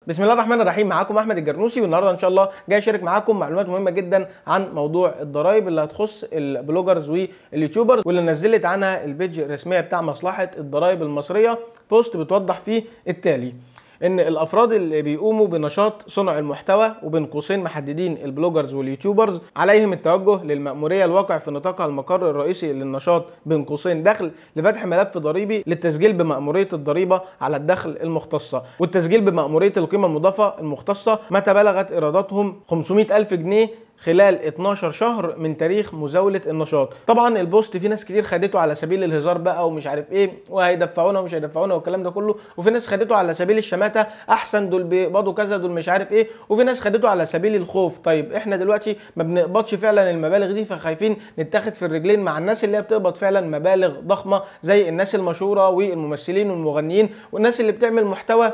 بسم الله الرحمن الرحيم معاكم احمد الجرنوسي والنهارده ان شاء الله جاي اشارك معاكم معلومات مهمه جدا عن موضوع الضرايب اللي هتخص البلوجرز واليوتيوبرز واللي نزلت عنها البيج الرسميه بتاع مصلحه الضرايب المصريه بوست بتوضح فيه التالي ان الافراد اللي بيقوموا بنشاط صنع المحتوى وبين قوسين محددين البلوجرز واليوتيوبرز عليهم التوجه للمأمورية الواقع في نطاقها المقر الرئيسي للنشاط بين قوسين دخل لفتح ملف ضريبي للتسجيل بمأمورية الضريبة على الدخل المختصة والتسجيل بمأمورية القيمة المضافة المختصة متى بلغت إيراداتهم 500 ألف جنيه خلال 12 شهر من تاريخ مزاوله النشاط طبعا البوست في ناس كتير خدته على سبيل الهزار بقى ومش عارف ايه وهيدفعونا ومش هيدفعونا والكلام ده كله وفي ناس خدته على سبيل الشماته احسن دول بيقبضوا كذا دول مش عارف ايه وفي ناس خدته على سبيل الخوف طيب احنا دلوقتي ما بنقبضش فعلا المبالغ دي فخايفين نتاخد في الرجلين مع الناس اللي هي بتقبض فعلا مبالغ ضخمه زي الناس المشهوره والممثلين والمغنيين والناس اللي بتعمل محتوى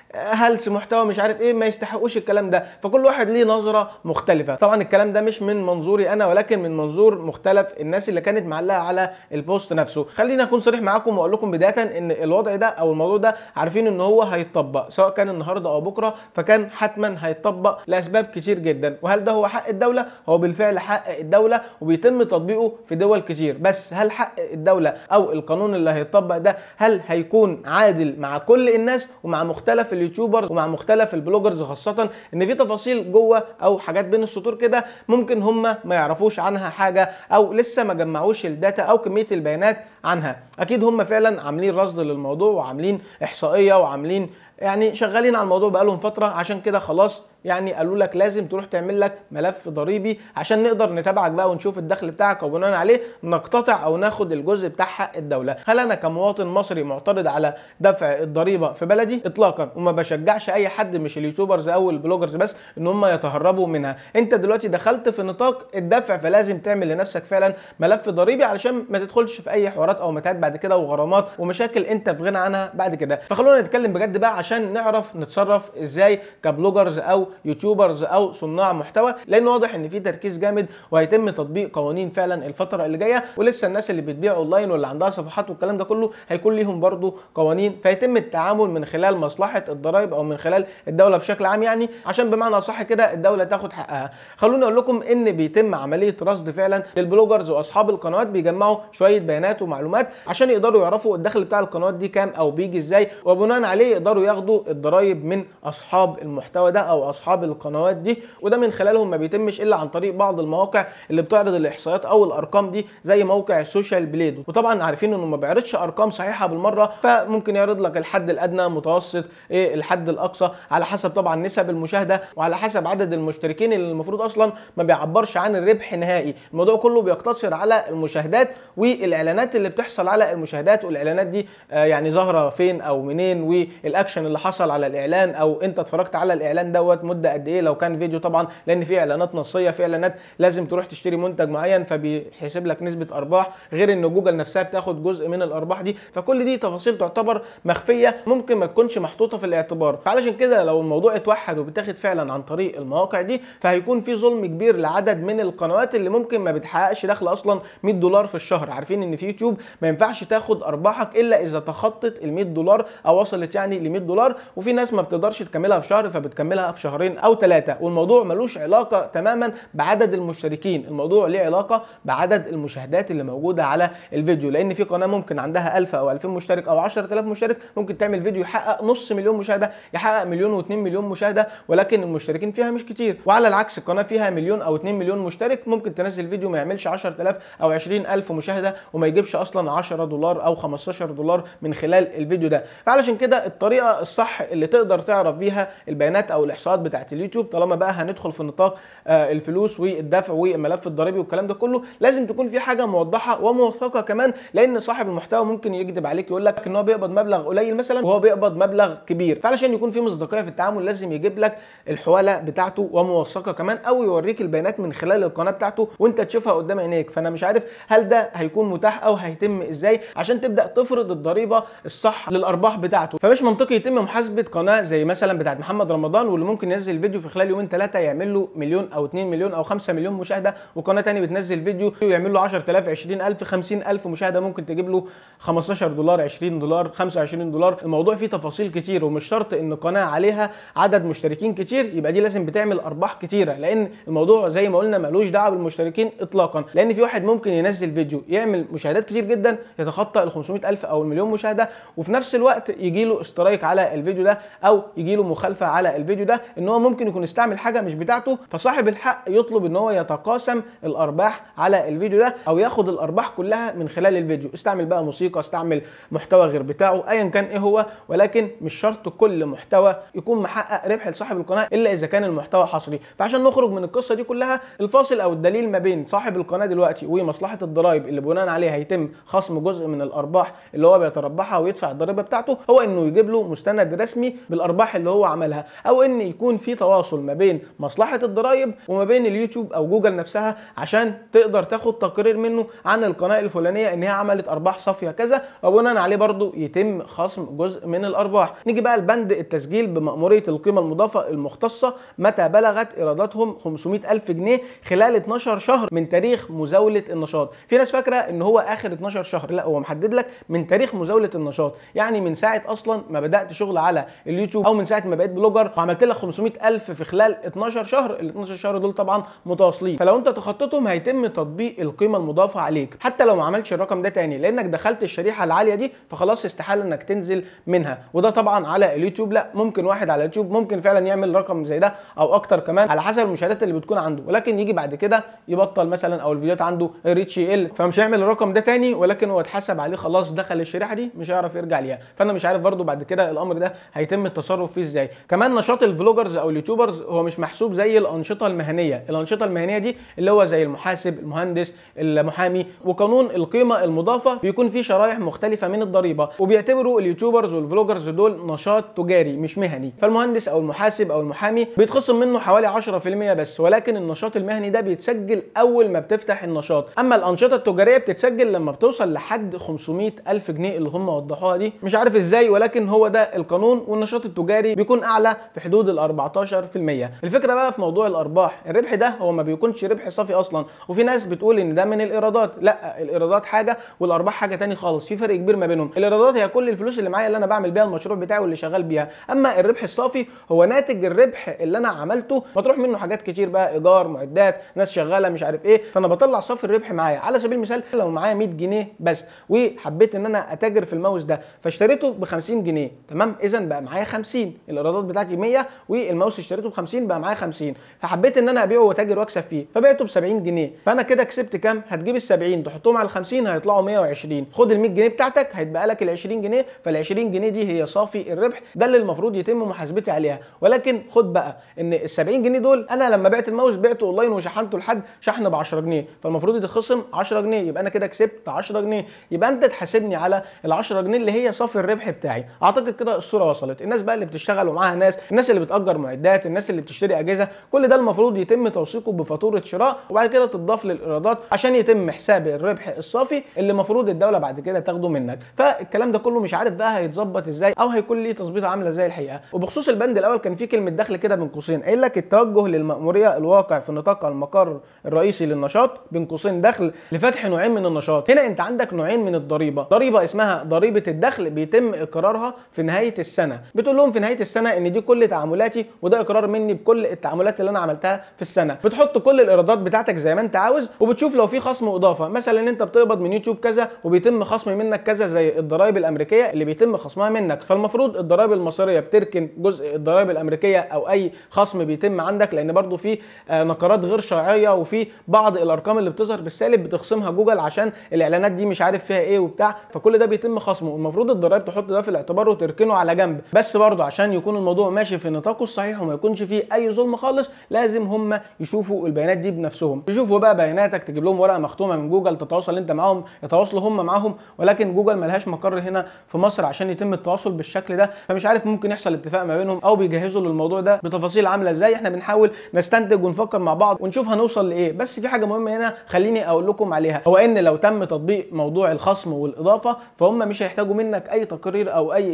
هلس محتوى مش عارف ايه ما يستحقوش الكلام ده فكل واحد ليه نظره مختلفه طبعا الكلام ده مش من منظوري انا ولكن من منظور مختلف الناس اللي كانت معلقه على البوست نفسه خليني اكون صريح معاكم واقول لكم بدايه ان الوضع ده او الموضوع ده عارفين ان هو هيتطبق سواء كان النهارده او بكره فكان حتما هيتطبق لاسباب كتير جدا وهل ده هو حق الدوله هو بالفعل حق الدوله وبيتم تطبيقه في دول كتير بس هل حق الدوله او القانون اللي هيتطبق ده هل هيكون عادل مع كل الناس ومع مختلف اليوتيوبرز ومع مختلف البلوجرز خاصه ان في تفاصيل جوه او حاجات بين السطور كده ممكن هم ما يعرفوش عنها حاجه او لسه ما جمعوش الداتا او كميه البيانات عنها اكيد هم فعلا عاملين رصد للموضوع وعاملين احصائيه وعاملين يعني شغالين على الموضوع بقالهم فتره عشان كده خلاص يعني قالوا لك لازم تروح تعمل لك ملف ضريبي عشان نقدر نتابعك بقى ونشوف الدخل بتاعك وبناء عليه نقتطع او ناخد الجزء بتاع حق الدوله هل انا كمواطن مصري معترض على دفع الضريبه في بلدي اطلاقا وما بشجعش اي حد مش اليوتيوبرز او البلوجرز بس ان هم يتهربوا منها انت دلوقتي دخلت في نطاق الدفع فلازم تعمل لنفسك فعلا ملف ضريبي علشان ما تدخلش في اي حوارات او متاهات بعد كده وغرامات ومشاكل انت في غنى عنها بعد كده فخلونا نتكلم بجد بقى عشان نعرف نتصرف ازاي كبلوجرز او يوتيوبرز او صناع محتوى لان واضح ان في تركيز جامد وهيتم تطبيق قوانين فعلا الفتره اللي جايه ولسه الناس اللي بتبيع اونلاين واللي عندها صفحات والكلام ده كله هيكون ليهم برضو قوانين فيتم التعامل من خلال مصلحه الضرائب او من خلال الدوله بشكل عام يعني عشان بمعنى صح كده الدوله تاخد حقها خلوني اقول لكم ان بيتم عمليه رصد فعلا للبلوجرز واصحاب القنوات بيجمعوا شويه بيانات ومعلومات عشان يقدروا يعرفوا الدخل بتاع القنوات دي كام او بيجي ازاي وبناء عليه يقدروا ياخدوا الضرائب من اصحاب المحتوى ده او اصحاب القنوات دي وده من خلالهم ما بيتمش الا عن طريق بعض المواقع اللي بتعرض الاحصائيات او الارقام دي زي موقع السوشيال بليد وطبعا عارفين انه ما بيعرضش ارقام صحيحه بالمره فممكن يعرض لك الحد الادنى متوسط ايه الحد الاقصى على حسب طبعا نسب المشاهده وعلى حسب عدد المشتركين اللي المفروض اصلا ما بيعبرش عن الربح نهائي الموضوع كله بيقتصر على المشاهدات والاعلانات اللي بتحصل على المشاهدات والاعلانات دي آه يعني ظاهره فين او منين والاكشن اللي حصل على الاعلان او انت اتفرجت على الاعلان دوت مده قد ايه لو كان فيديو طبعا لان في اعلانات نصيه في اعلانات لازم تروح تشتري منتج معين فبيحسب لك نسبه ارباح غير ان جوجل نفسها بتاخد جزء من الارباح دي فكل دي تفاصيل تعتبر مخفيه ممكن ما تكونش محطوطه في الاعتبار فعلشان كده لو الموضوع اتوحد وبتاخد فعلا عن طريق المواقع دي فهيكون في ظلم كبير لعدد من القنوات اللي ممكن ما بتحققش دخل اصلا 100 دولار في الشهر عارفين ان في يوتيوب ما ينفعش تاخد ارباحك الا اذا تخطت ال 100 دولار او وصلت يعني ل 100 دولار وفي ناس ما بتقدرش تكملها في شهر فبتكملها في شهرين او ثلاثه والموضوع ملوش علاقه تماما بعدد المشتركين الموضوع ليه علاقه بعدد المشاهدات اللي موجوده على الفيديو لان في قناه ممكن عندها 1000 او 2000 مشترك او 10000 مشترك ممكن تعمل فيديو يحقق نص مليون مشاهده يحقق مليون و2 مليون مشاهده ولكن المشتركين فيها مش كتير وعلى العكس القناه فيها مليون او 2 مليون مشترك ممكن تنزل فيديو ما يعملش 10000 او 20000 مشاهده وما يجيبش اصلا 10 دولار او 15 دولار من خلال الفيديو ده فعلشان كده الطريقه الصح اللي تقدر تعرف بيها البيانات او الاحصاءات بتاعت اليوتيوب طالما بقى هندخل في نطاق آه الفلوس والدفع والملف الضريبي والكلام ده كله لازم تكون في حاجه موضحه وموثقه كمان لان صاحب المحتوى ممكن يكذب عليك يقول لك ان هو بيقبض مبلغ قليل مثلا وهو بيقبض مبلغ كبير فعلشان يكون في مصداقيه في التعامل لازم يجيب لك الحواله بتاعته وموثقه كمان او يوريك البيانات من خلال القناه بتاعته وانت تشوفها قدام عينيك فانا مش عارف هل ده هيكون متاح او هيتم ازاي عشان تبدا تفرض الضريبه الصح للارباح بتاعته فمش منطقي يتم محاسبه قناه زي مثلا بتاعت محمد رمضان واللي ممكن ينزل فيديو في خلال يومين ثلاثه يعمل له مليون او 2 مليون او 5 مليون مشاهده وقناه ثانيه بتنزل فيديو ويعمل له 10000 20000 50000 مشاهده ممكن تجيب له 15 دولار 20 دولار 25 دولار الموضوع فيه تفاصيل كتير ومش شرط ان قناه عليها عدد مشتركين كتير يبقى دي لازم بتعمل ارباح كتيره لان الموضوع زي ما قلنا ملوش دعوه بالمشتركين اطلاقا لان في واحد ممكن ينزل فيديو يعمل مشاهدات كتير جدا يتخطى ال 500000 او المليون مشاهده وفي نفس الوقت يجي له استرايك على الفيديو ده او يجي له مخالفه على الفيديو ده ان هو ممكن يكون استعمل حاجه مش بتاعته فصاحب الحق يطلب ان هو يتقاسم الارباح على الفيديو ده او ياخد الارباح كلها من خلال الفيديو استعمل بقى موسيقى استعمل محتوى غير بتاعه ايا كان ايه هو ولكن مش شرط كل محتوى يكون محقق ربح لصاحب القناه الا اذا كان المحتوى حصري فعشان نخرج من القصه دي كلها الفاصل او الدليل ما بين صاحب القناه دلوقتي ومصلحه الضرائب اللي بناء عليها هيتم خصم جزء من الارباح اللي هو بيتربحها ويدفع الضريبه بتاعته هو انه يجيب له مستند رسمي بالارباح اللي هو عملها او ان يكون في تواصل ما بين مصلحه الضرائب وما بين اليوتيوب او جوجل نفسها عشان تقدر تاخد تقرير منه عن القناه الفلانيه ان هي عملت ارباح صافيه كذا وبناء عليه برضو يتم خصم جزء من الارباح نيجي بقى لبند التسجيل بمأموريه القيمه المضافه المختصه متى بلغت ايراداتهم 500 الف جنيه خلال 12 شهر من تاريخ مزاوله النشاط في ناس فاكره ان هو اخر 12 شهر لا هو محدد لك من تاريخ مزاوله النشاط يعني من ساعه اصلا ما بدات شغل على اليوتيوب او من ساعه ما بقيت بلوجر وعملت لك 500 الف في خلال 12 شهر ال 12 شهر دول طبعا متواصلين فلو انت تخطيتهم هيتم تطبيق القيمه المضافه عليك حتى لو ما عملتش الرقم ده تاني لانك دخلت الشريحه العاليه دي فخلاص استحاله انك تنزل منها وده طبعا على اليوتيوب لا ممكن واحد على اليوتيوب ممكن فعلا يعمل رقم زي ده او اكتر كمان على حسب المشاهدات اللي بتكون عنده ولكن يجي بعد كده يبطل مثلا او الفيديوهات عنده الريتش يقل فمش هيعمل الرقم ده تاني ولكن هو اتحسب عليه خلاص دخل الشريحه دي مش هيعرف يرجع ليها فانا مش عارف برضو بعد كده الامر ده هيتم التصرف فيه ازاي كمان نشاط الفلوجرز او اليوتيوبرز هو مش محسوب زي الانشطه المهنيه الانشطه المهنيه دي اللي هو زي المحاسب المهندس المحامي وقانون القيمه المضافه بيكون فيه شرائح مختلفه من الضريبه وبيعتبروا اليوتيوبرز والفلوجرز دول نشاط تجاري مش مهني فالمهندس او المحاسب او المحامي بيتخصم منه حوالي 10% بس ولكن النشاط المهني ده بيتسجل اول ما بتفتح النشاط اما الانشطه التجاريه بتتسجل لما بتوصل لحد 500 الف جنيه اللي هم وضحوها دي مش عارف ازاي ولكن هو ده القانون والنشاط التجاري بيكون اعلى في حدود ال 14% الفكره بقى في موضوع الارباح الربح ده هو ما بيكونش ربح صافي اصلا وفي ناس بتقول ان ده من الايرادات لا الايرادات حاجه والارباح حاجه تاني خالص في فرق كبير ما بينهم الايرادات هي كل الفلوس اللي معايا اللي انا بعمل بيها المشروع بتاعي واللي شغال بيها اما الربح الصافي هو ناتج الربح اللي انا عملته مطروح منه حاجات كتير بقى ايجار معدات ناس شغاله مش عارف ايه فانا بطلع صافي الربح معايا على سبيل المثال لو معايا 100 جنيه بس وحبيت ان انا اتاجر في الماوس ده فاشتريته ب 50 جنيه تمام اذا بقى معايا 50 الايرادات بتاعتي 100 والماوس اشتريته ب 50 بقى معايا 50 فحبيت ان انا ابيعه واتاجر واكسب فيه فبعته ب 70 جنيه فانا كده كسبت كام هتجيب ال 70 تحطهم على ال 50 هيطلعوا 120 خد ال 100 جنيه بتاعتك هيتبقى لك ال 20 جنيه فال 20 جنيه دي هي صافي الربح ده اللي المفروض يتم محاسبتي عليها ولكن خد بقى ان ال 70 جنيه دول انا لما بعت الماوس بعته اونلاين وشحنته لحد شحن ب 10 جنيه فالمفروض يتخصم 10 جنيه يبقى انا كده كسبت 10 جنيه يبقى انت تحاسبني على ال 10 جنيه اللي هي صافي الربح بتاعي اعتقد كده الصوره وصلت الناس بقى اللي بتشتغل ومعاها ناس الناس اللي بتاجر معدات الناس اللي بتشتري اجهزه كل ده المفروض يتم توثيقه بفاتوره شراء وبعد كده تضاف للايرادات عشان يتم حساب الربح الصافي اللي المفروض الدوله بعد كده تاخده منك فالكلام ده كله مش عارف بقى هيتظبط ازاي او هيكون ليه تظبيطه عامله ازاي الحقيقه وبخصوص البند الاول كان في كلمه دخل كده بين قوسين قايل لك التوجه للمأموريه الواقع في نطاق المقر الرئيسي للنشاط بين قوسين دخل لفتح نوعين من النشاط هنا انت عندك نوعين من الضريبه ضريبه اسمها ضريبه الدخل بيتم اقرارها في نهايه السنه بتقول لهم في نهايه السنه ان دي كل تعاملاتي وده اقرار مني بكل التعاملات اللي انا عملتها في السنه بتحط كل الايرادات بتاعتك زي ما انت عاوز وبتشوف لو في خصم اضافه مثلا انت بتقبض من يوتيوب كذا وبيتم خصم منك كذا زي الضرائب الامريكيه اللي بيتم خصمها منك فالمفروض الضرائب المصريه بتركن جزء الضرائب الامريكيه او اي خصم بيتم عندك لان برضو في آه، نقرات غير شرعيه وفي بعض الارقام اللي بتظهر بالسالب بتخصمها جوجل عشان الاعلانات دي مش عارف فيها ايه وبتاع فكل ده بيتم خصمه المفروض الضرائب تحط ده في الاعتبار وتركنه على جنب بس برضو عشان يكون الموضوع ماشي في نطاقه الصحيح وما يكونش فيه اي ظلم خالص لازم هم يشوفوا البيانات دي بنفسهم يشوفوا بقى بياناتك تجيب لهم ورقه مختومه من جوجل تتواصل انت معاهم يتواصلوا هم معاهم ولكن جوجل ملهاش مقر هنا في مصر عشان يتم التواصل بالشكل ده فمش عارف ممكن يحصل اتفاق ما بينهم او بيجهزوا للموضوع ده بتفاصيل عامله ازاي احنا بنحاول نستنتج ونفكر مع بعض ونشوف هنوصل لايه بس في حاجه مهمه هنا خليني اقول لكم عليها هو ان لو تم تطبيق موضوع الخصم والاضافه فهم مش هيحتاجوا منك اي تقرير او اي اثبات اصلا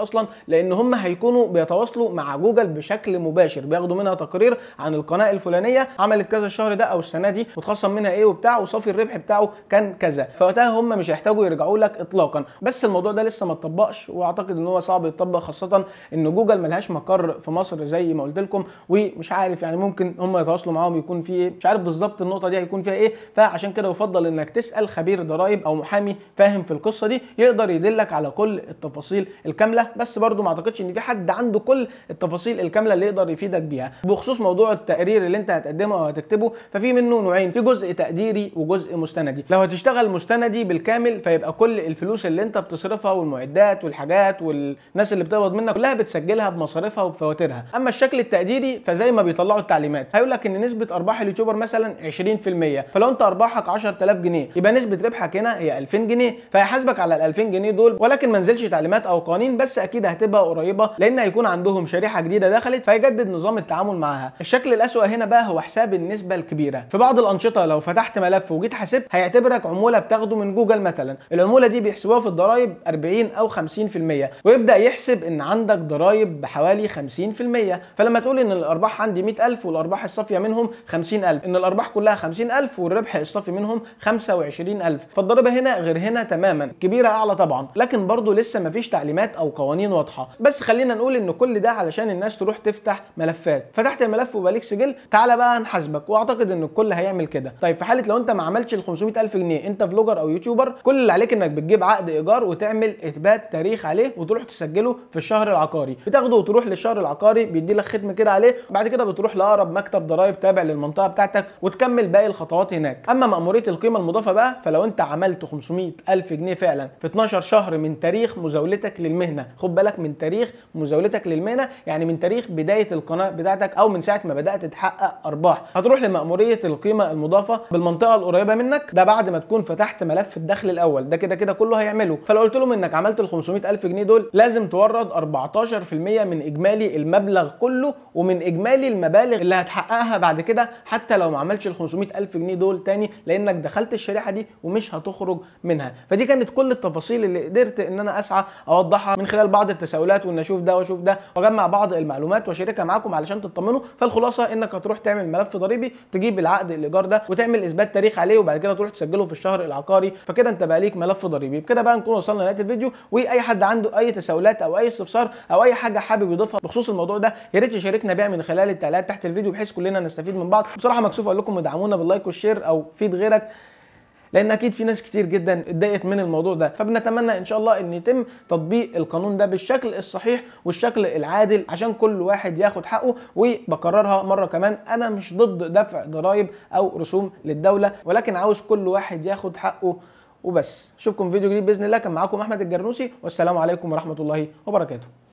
اصلا لان هم هيكونوا بيتواصلوا مع جوجل بشكل مباشر بياخدوا منها تقرير عن القناه الفلانيه عملت كذا الشهر ده او السنه دي وتخصم منها ايه وبتاع وصافي الربح بتاعه كان كذا فوقتها هم مش هيحتاجوا يرجعوا لك اطلاقا بس الموضوع ده لسه ما اتطبقش واعتقد ان هو صعب يتطبق خاصه ان جوجل ملهاش مقر في مصر زي ما قلت لكم ومش عارف يعني ممكن هم يتواصلوا معاهم يكون في ايه مش عارف بالظبط النقطه دي هيكون فيها ايه فعشان كده يفضل انك تسال خبير ضرائب او محامي فاهم في القصه دي يقدر يدلك على كل التفاصيل الكامله بس برضو ما اعتقدش ان في حد عنده كل التفاصيل الكامله اللي يقدر يفيدك بيها بخصوص موضوع التقرير اللي انت هتقدمه او هتكتبه ففي منه نوعين في جزء تقديري وجزء مستندي لو هتشتغل مستندي بالكامل فيبقى كل الفلوس اللي انت بتصرفها والمعدات والحاجات والناس اللي بتقبض منك كلها بتسجلها بمصاريفها وبفواتيرها اما الشكل التقديري فزي ما بيطلعوا التعليمات هيقول لك ان نسبه ارباح اليوتيوبر مثلا 20% فلو انت ارباحك 10000 جنيه يبقى نسبه ربحك هنا هي 2000 جنيه فهيحاسبك على ال 2000 جنيه دول ولكن ما نزلش تعليمات او قوانين بس اكيد هتبقى قريبه لان هيكون عندهم شريحه جديده دخلت فيجدد نظام التعامل معاها الشكل الاسوأ هنا بقى هو حساب النسبه الكبيره في بعض الانشطه لو فتحت ملف وجيت حاسبت هيعتبرك عموله بتاخده من جوجل مثلا العموله دي بيحسبوها في الضرايب 40 او 50% ويبدا يحسب ان عندك ضرايب بحوالي 50% فلما تقول ان الارباح عندي 100000 والارباح الصافيه منهم 50000 ان الارباح كلها 50000 والربح الصافي منهم 25000 فالضريبه هنا غير هنا تماما كبيره اعلى طبعا لكن برضو لسه مفيش تعليمات او قوانين واضحه بس خلينا نقول ان كل ده علشان الناس تروح تفتح ملفات فتحت الملف وبقى ليك سجل تعالى بقى نحاسبك واعتقد ان الكل هيعمل كده طيب في حاله لو انت ما عملتش ال 500000 جنيه انت فلوجر او يوتيوبر كل اللي عليك انك بتجيب عقد ايجار وتعمل اثبات تاريخ عليه وتروح تسجله في الشهر العقاري بتاخده وتروح للشهر العقاري بيدي لك ختم كده عليه بعد كده بتروح لاقرب مكتب ضرايب تابع للمنطقه بتاعتك وتكمل باقي الخطوات هناك اما ماموريه القيمه المضافه بقى فلو انت عملت 500000 جنيه فعلا في 12 شهر من تاريخ مزاولتك للمهنه خد بالك من تاريخ مزاولتك للمهنه يعني من تاريخ بدايه القناه بتاعتك او من ساعه ما بدات تحقق ارباح هتروح لماموريه القيمه المضافه بالمنطقه القريبه منك ده بعد ما تكون فتحت ملف الدخل الاول ده كده كده كله هيعمله فلو قلت لهم انك عملت ال 500000 جنيه دول لازم تورد 14% من اجمالي المبلغ كله ومن اجمالي المبالغ اللي هتحققها بعد كده حتى لو ما عملتش ال 500000 جنيه دول تاني لانك دخلت الشريحه دي ومش هتخرج منها فدي كانت كل التفاصيل اللي قدرت ان انا اسعى اوضحها من خلال بعض التساؤلات وان اشوف ده واشوف ده واجمع بعض المعلومات واشاركها معاكم علشان تطمنوا فالخلاصه انك هتروح تعمل ملف ضريبي تجيب العقد الايجار ده وتعمل اثبات تاريخ عليه وبعد كده تروح تسجله في الشهر العقاري فكده انت بقى ليك ملف ضريبي بكده بقى نكون وصلنا لنهايه الفيديو واي حد عنده اي تساؤلات او اي استفسار او اي حاجه حابب يضيفها بخصوص الموضوع ده يا ريت يشاركنا بيها من خلال التعليقات تحت الفيديو بحيث كلنا نستفيد من بعض بصراحه مكسوف اقول لكم ادعمونا باللايك والشير او فيد غيرك لان اكيد في ناس كتير جدا اتضايقت من الموضوع ده فبنتمنى ان شاء الله ان يتم تطبيق القانون ده بالشكل الصحيح والشكل العادل عشان كل واحد ياخد حقه وبكررها مره كمان انا مش ضد دفع ضرائب او رسوم للدوله ولكن عاوز كل واحد ياخد حقه وبس اشوفكم في فيديو جديد باذن الله كان معاكم احمد الجرنوسي والسلام عليكم ورحمه الله وبركاته